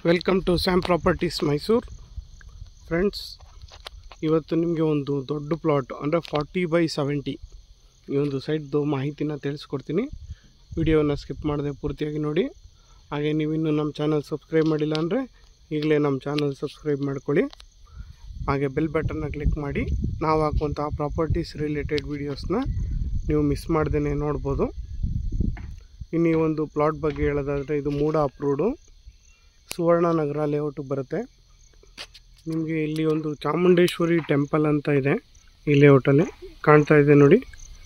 welcome to Sam properties Mysuru friends ಇವತ್ತು ನಿಮಗೆ ಒಂದು ದೊಡ್ಡ ಪ್ಲಾಟ್ ಅಂದರೆ ಫಾರ್ಟಿ ಬೈ ಸೆವೆಂಟಿ ಈ ಒಂದು ಸೈಟ್ದು ಮಾಹಿತಿನ ತಿಳಿಸ್ಕೊಡ್ತೀನಿ ವಿಡಿಯೋನ ಸ್ಕಿಪ್ ಮಾಡದೆ ಪೂರ್ತಿಯಾಗಿ ನೋಡಿ ಹಾಗೆ ನೀವಿನ್ನೂ ನಮ್ಮ ಚಾನಲ್ ಸಬ್ಸ್ಕ್ರೈಬ್ ಮಾಡಿಲ್ಲ ಅಂದರೆ ಈಗಲೇ ನಮ್ಮ ಚಾನಲ್ ಸಬ್ಸ್ಕ್ರೈಬ್ ಮಾಡ್ಕೊಳ್ಳಿ ಹಾಗೆ ಬೆಲ್ ಬಟನ್ನ ಕ್ಲಿಕ್ ಮಾಡಿ ನಾವು ಹಾಕುವಂಥ ಪ್ರಾಪರ್ಟೀಸ್ ರಿಲೇಟೆಡ್ ವೀಡಿಯೋಸ್ನ ನೀವು ಮಿಸ್ ಮಾಡ್ದೇ ನೋಡ್ಬೋದು ಇನ್ನು ಈ ಒಂದು ಪ್ಲಾಟ್ ಬಗ್ಗೆ ಹೇಳೋದಾದರೆ ಇದು ಮೂಡ ಅಪ್ರೂವ್ಡು ಸುವರ್ಣ ನಗರ ಲೇಔಟು ಬರುತ್ತೆ ನಿಮಗೆ ಇಲ್ಲಿ ಒಂದು ಚಾಮುಂಡೇಶ್ವರಿ ಟೆಂಪಲ್ ಅಂತ ಇದೆ ಈ ಲೇಔಟಲ್ಲಿ ಕಾಣ್ತಾ ಇದೆ ನೋಡಿ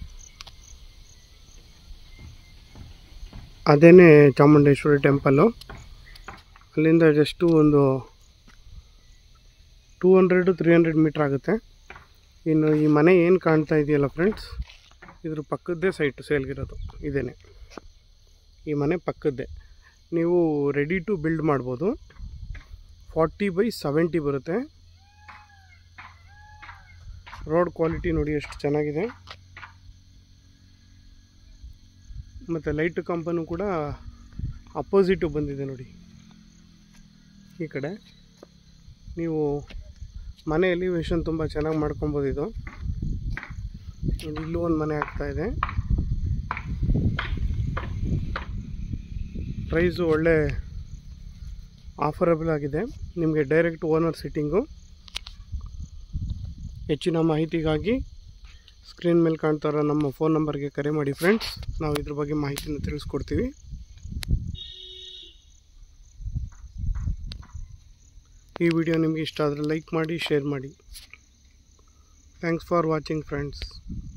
ಅದೇನೇ ಚಾಮುಂಡೇಶ್ವರಿ ಟೆಂಪಲ್ಲು ಅಲ್ಲಿಂದ ಜಸ್ಟು ಒಂದು two hundred three hundred metre ಆಗುತ್ತೆ ಇನ್ನು ಈ ಮನೆ ಏನು ಕಾಣ್ತಾ ಇದೆಯಲ್ಲ ಫ್ರೆಂಡ್ಸ್ ಇದ್ರ ಪಕ್ಕದ್ದೇ ಸೈಟು ಸೇಲ್ಗಿರೋದು ಇದೇನೆ ಈ ಮನೆ ಪಕ್ಕದ್ದೇ ನೀವು ರೆಡಿ ಟು ಬಿಲ್ಡ್ ಮಾಡ್ಬೋದು ಫಾರ್ಟಿ ಬೈ ಸೆವೆಂಟಿ ಬರುತ್ತೆ ರೋಡ್ ಕ್ವಾಲಿಟಿ ನೋಡಿ ಎಷ್ಟು ಚೆನ್ನಾಗಿದೆ ಮತ್ತು ಲೈಟ್ ಕಂಪನು ಕೂಡ ಅಪೋಸಿಟು ಬಂದಿದೆ ನೋಡಿ ಈ ಕಡೆ ನೀವು ಮನೆ ಎಲಿವೇಶನ್ ತುಂಬ ಚೆನ್ನಾಗಿ ಮಾಡ್ಕೊಬೋದು ಇದು ನೋಡಿ ಇಲ್ಲೂ ಒಂದು ಮನೆ ಆಗ್ತಾಯಿದೆ ಪ್ರೈಸು ಒಳ್ಳೆ ಆಫರಬಲ್ ಆಗಿದೆ ನಿಮಗೆ ಡೈರೆಕ್ಟ್ ಓನರ್ ಸಿಟ್ಟಿಂಗು ಹೆಚ್ಚಿನ ಮಾಹಿತಿಗಾಗಿ ಸ್ಕ್ರೀನ್ ಮೇಲೆ ಕಾಣ್ತಾ ಇರೋ ನಮ್ಮ ಫೋನ್ ನಂಬರ್ಗೆ ಕರೆ ಮಾಡಿ ಫ್ರೆಂಡ್ಸ್ ನಾವು ಇದ್ರ ಬಗ್ಗೆ ಮಾಹಿತಿನ ತಿಳಿಸ್ಕೊಡ್ತೀವಿ ಈ ವಿಡಿಯೋ ನಿಮಗೆ ಇಷ್ಟ ಆದರೆ ಲೈಕ್ ಮಾಡಿ ಶೇರ್ ಮಾಡಿ ಥ್ಯಾಂಕ್ಸ್ ಫಾರ್ ವಾಚಿಂಗ್ ಫ್ರೆಂಡ್ಸ್